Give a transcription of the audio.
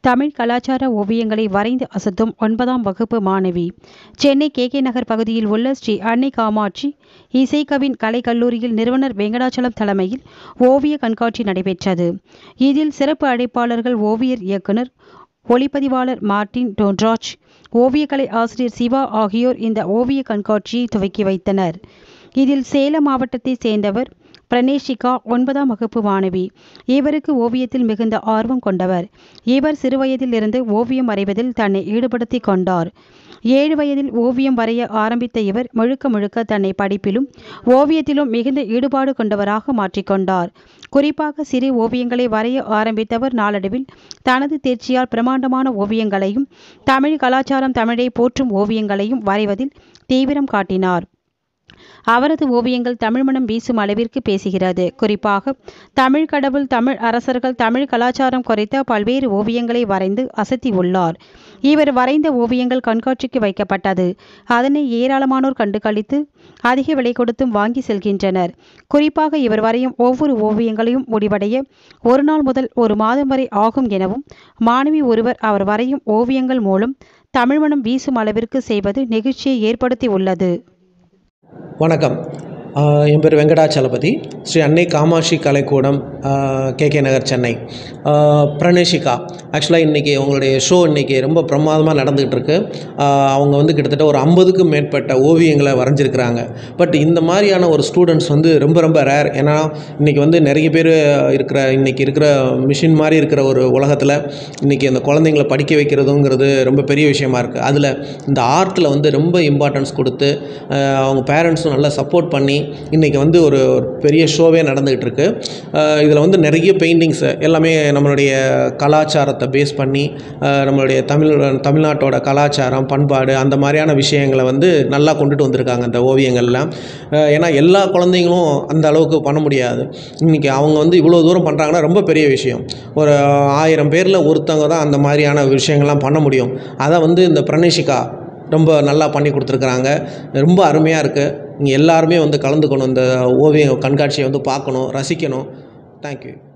தமிழ் கலாச்சார ஓவியங்களை வரைந்து அசத்தும் ஒன்பதாம் வகுப்பு மாணவி சென்னை கே கே நகர் பகுதியில் உள்ள ஸ்ரீ அன்னை காமாட்சி இசைக்கவின் கலைக்கல்லூரியில் நிறுவனர் வெங்கடாச்சலம் தலைமையில் ஓவிய கண்காட்சி நடைபெற்றது இதில் சிறப்பு அழைப்பாளர்கள் ஓவியர் இயக்குனர் ஒளிப்பதிவாளர் மார்ட்டின் டோன்ராஜ் ஓவியக்கலை ஆசிரியர் சிவா ஆகியோர் இந்த ஓவிய கண்காட்சியை துவக்கி வைத்தனர் இதில் சேலம் மாவட்டத்தைச் சேர்ந்தவர் பிரணேஷிகா ஒன்பதாம் வகுப்பு மாணவி இவருக்கு ஓவியத்தில் மிகுந்த ஆர்வம் கொண்டவர் இவர் சிறுவயதில் இருந்து ஓவியம் வரைவதில் தன்னை ஈடுபடுத்தி கொண்டார் ஏழு வயதில் ஓவியம் வரைய ஆரம்பித்த இவர் முழுக்க முழுக்க தன்னை படிப்பிலும் ஓவியத்திலும் மிகுந்த ஈடுபாடு கொண்டவராக மாற்றிக்கொண்டார் குறிப்பாக சிறு ஓவியங்களை வரைய ஆரம்பித்தவர் நாளடைவில் தனது தேர்ச்சியால் பிரமாண்டமான ஓவியங்களையும் தமிழ் கலாச்சாரம் தமிழை போற்றும் ஓவியங்களையும் வரைவதில் தீவிரம் காட்டினார் அவரது ஓவியங்கள் தமிழ் மனம் வீசும் அளவிற்கு பேசுகிறது குறிப்பாக தமிழ் கடவுள் தமிழ் அரசர்கள் தமிழ் கலாச்சாரம் குறித்த பல்வேறு ஓவியங்களை வரைந்து அசத்தி உள்ளார் இவர் வரைந்த ஓவியங்கள் கண்காட்சிக்கு வைக்கப்பட்டது அதனை ஏராளமானோர் கண்டு கழித்து அதிக விலை கொடுத்தும் வாங்கி செல்கின்றனர் குறிப்பாக இவர் வரையும் ஒவ்வொரு ஓவியங்களையும் முடிவடைய ஒரு நாள் முதல் ஒரு மாதம் வரை ஆகும் எனவும் மாணவி ஒருவர் அவர் வரையும் ஓவியங்கள் மூலம் தமிழ் மனம் வீசும் அளவிற்கு செய்வது நெகிழ்ச்சியை ஏற்படுத்தி உள்ளது வணக்கம் ஆஹ் என் பேர் வெங்கடாச்சலபதி ஸ்ரீ அன்னை காமாட்சி கலைக்கூடம் கே கே நகர் சென்னை ஆஹ் பிரணேஷிகா ஆக்சுவலாக இன்றைக்கி அவங்களுடைய ஷோ இன்றைக்கி ரொம்ப பிரமாதமாக நடந்துகிட்டு இருக்கு ஆஹ் அவங்க வந்து கிட்டத்தட்ட ஒரு ஐம்பதுக்கும் மேற்பட்ட ஓவியங்களை வரைஞ்சிருக்கிறாங்க பட் இந்த மாதிரியான ஒரு ஸ்டூடெண்ட்ஸ் வந்து ரொம்ப ரொம்ப ரேர் ஏன்னா இன்றைக்கி வந்து நிறைய பேர் இருக்கிற இன்றைக்கி இருக்கிற மிஷின் மாதிரி இருக்கிற ஒரு உலகத்தில் இன்றைக்கி அந்த குழந்தைங்களை படிக்க வைக்கிறதுங்கிறது ரொம்ப பெரிய விஷயமா இருக்குது அதில் இந்த ஆர்ட்டில் வந்து ரொம்ப இம்பார்ட்டன்ஸ் கொடுத்து ஆஹ் அவங்க பேரண்ட்ஸும் நல்லா சப்போர்ட் பண்ணி இன்றைக்கி வந்து ஒரு ஒரு பெரிய ஷோவே நடந்துகிட்டு இருக்கு இதில் வந்து நிறைய பெயிண்டிங்ஸு எல்லாமே நம்மளுடைய கலாச்சாரத்தை பேஸ் பண்ணி ஆஹ் நம்மளுடைய தமிழ் தமிழ்நாட்டோட கலாச்சாரம் பண்பாடு அந்த மாதிரியான விஷயங்களை வந்து நல்லா கொண்டுட்டு வந்திருக்காங்க அந்த ஓவியங்கள்லாம் ஆஹ் ஏன்னா எல்லா குழந்தைங்களும் அந்த அளவுக்கு பண்ண முடியாது இன்றைக்கி அவங்க வந்து இவ்வளோ தூரம் பண்ணுறாங்கன்னா ரொம்ப பெரிய விஷயம் ஒரு ஆயிரம் பேரில் ஒருத்தவங்க தான் அந்த மாதிரியான விஷயங்கள்லாம் பண்ண முடியும் அதை வந்து இந்த பிரணேஷிகா ரொம்ப நல்லா பண்ணி கொடுத்துருக்குறாங்க ரொம்ப அருமையாக இருக்குது நீங்கள் எல்லாருமே வந்து கலந்துக்கணும் இந்த ஓவிய கண்காட்சியை வந்து பார்க்கணும் ரசிக்கணும் தேங்க்யூ